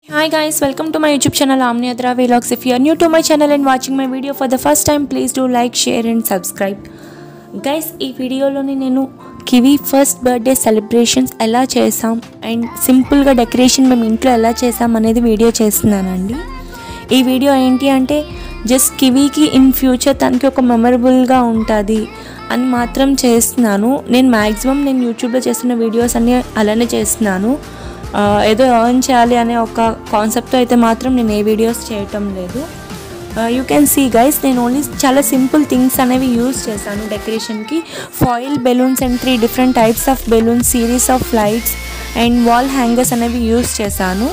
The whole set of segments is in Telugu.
Hi guys, welcome to my YouTube channel Amniyadra Vlogs. If you are new to my channel and watching my video for the first time, please do like, share and subscribe. Guys ఈ వీడియోలోని నేను కివీ ఫస్ట్ బర్త్డే సెలబ్రేషన్స్ ఎలా చేసాం అండ్ సింపుల్గా డెకరేషన్ మేము ఇంట్లో ఎలా చేసాం అనేది వీడియో చేస్తున్నానండి ఈ వీడియో ఏంటి అంటే జస్ట్ కివీకి ఇన్ ఫ్యూచర్ తనకి ఒక మెమరబుల్గా ఉంటుంది అని మాత్రం చేస్తున్నాను నేను మ్యాక్సిమం నేను యూట్యూబ్లో చేస్తున్న వీడియోస్ అన్నీ అలానే చేస్తున్నాను ఆ, ఏదో ఎర్న్ చేయాలి అనే ఒక కాన్సెప్ట్తో అయితే మాత్రం నేను ఏ వీడియోస్ చేయటం లేదు యూ కెన్ సీ గైస్ నేను ఓన్లీ చాలా సింపుల్ థింగ్స్ అనేవి యూస్ చేశాను డెకరేషన్కి foil balloons and three different types of balloons series of lights and wall hangers అనేవి యూస్ చేశాను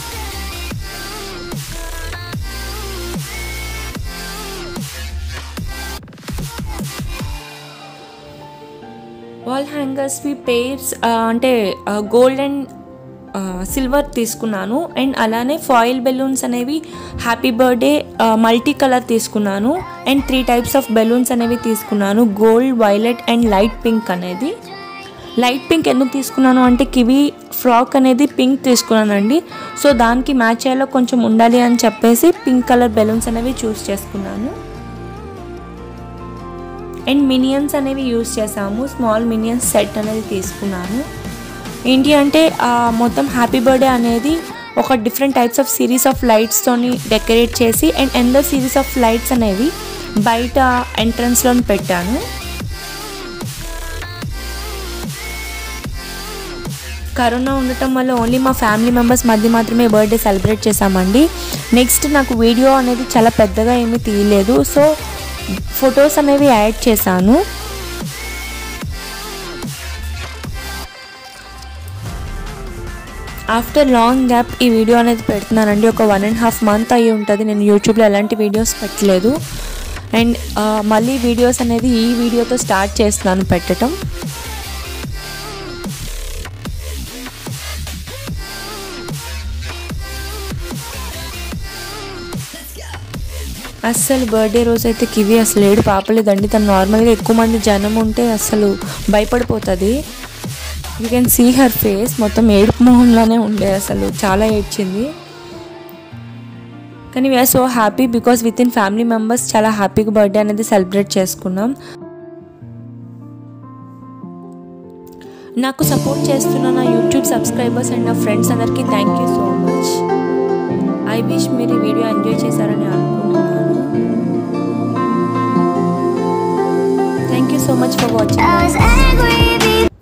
వాల్ హ్యాంగర్స్వి పేర్స్ అంటే గోల్డ్ అండ్ సిల్వర్ తీసుకున్నాను అండ్ అలానే ఫాయిల్ బెలూన్స్ అనేవి హ్యాపీ బర్త్డే మల్టీ కలర్ తీసుకున్నాను and three types of balloons అనేవి తీసుకున్నాను gold violet and light pink అనేది లైట్ పింక్ ఎందుకు తీసుకున్నాను అంటే కివి ఫ్రాక్ అనేది పింక్ తీసుకున్నానండి సో దానికి మ్యాచ్ అయ్యేలా కొంచెం ఉండాలి అని చెప్పేసి పింక్ కలర్ బెలూన్స్ అనేవి చూస్ చేసుకున్నాను అండ్ మినియన్స్ అనేవి యూస్ చేసాము స్మాల్ మినియన్స్ సెట్ అనేది తీసుకున్నాను ఏంటి అంటే ఆ, మొత్తం హ్యాపీ బర్త్డే అనేది ఒక different types of series of లైట్స్తోని డెకరేట్ చేసి అండ్ ఎందర్ సిరీస్ ఆఫ్ లైట్స్ అనేవి బయట ఎంట్రన్స్లో పెట్టాను కరోనా ఉండటం వల్ల ఓన్లీ మా ఫ్యామిలీ మెంబర్స్ మధ్య మాత్రమే బర్త్డే సెలబ్రేట్ చేసామండి నెక్స్ట్ నాకు వీడియో అనేది చాలా పెద్దగా ఏమీ తీయలేదు సో ఫొటోస్ అనేవి యాడ్ చేశాను ఆఫ్టర్ లాంగ్ గ్యాప్ ఈ వీడియో అనేది పెడుతున్నానండి ఒక వన్ అండ్ హాఫ్ మంత్ అయ్యి ఉంటుంది నేను యూట్యూబ్లో ఎలాంటి వీడియోస్ పెట్టలేదు అండ్ మళ్ళీ వీడియోస్ అనేది ఈ వీడియోతో స్టార్ట్ చేస్తున్నాను పెట్టడం అస్సలు బర్త్డే రోజు అయితే కివి అసలు ఏడు పాపలేదండి తను నార్మల్గా ఎక్కువ మంది జనం ఉంటే అసలు భయపడిపోతుంది you can see her face మొత్తం ఏడుపు మొహంలోనే ఉండే అసలు చాలా ఏడ్చింది కానీ we are so happy because with in family members చాలా హ్యాపీగా బర్త్డే అనేది సెలబ్రేట్ చేసుకున్నాం నాకు సపోర్ట్ చేస్తున్న నా యూట్యూబ్ సబ్స్క్రైబర్స్ అండ్ నా ఫ్రెండ్స్ అందరికీ thank you so much I wish మీరు ఈ వీడియో ఎంజాయ్ చేశారని అనుకుంటున్నాను thank you so much for watching I was angry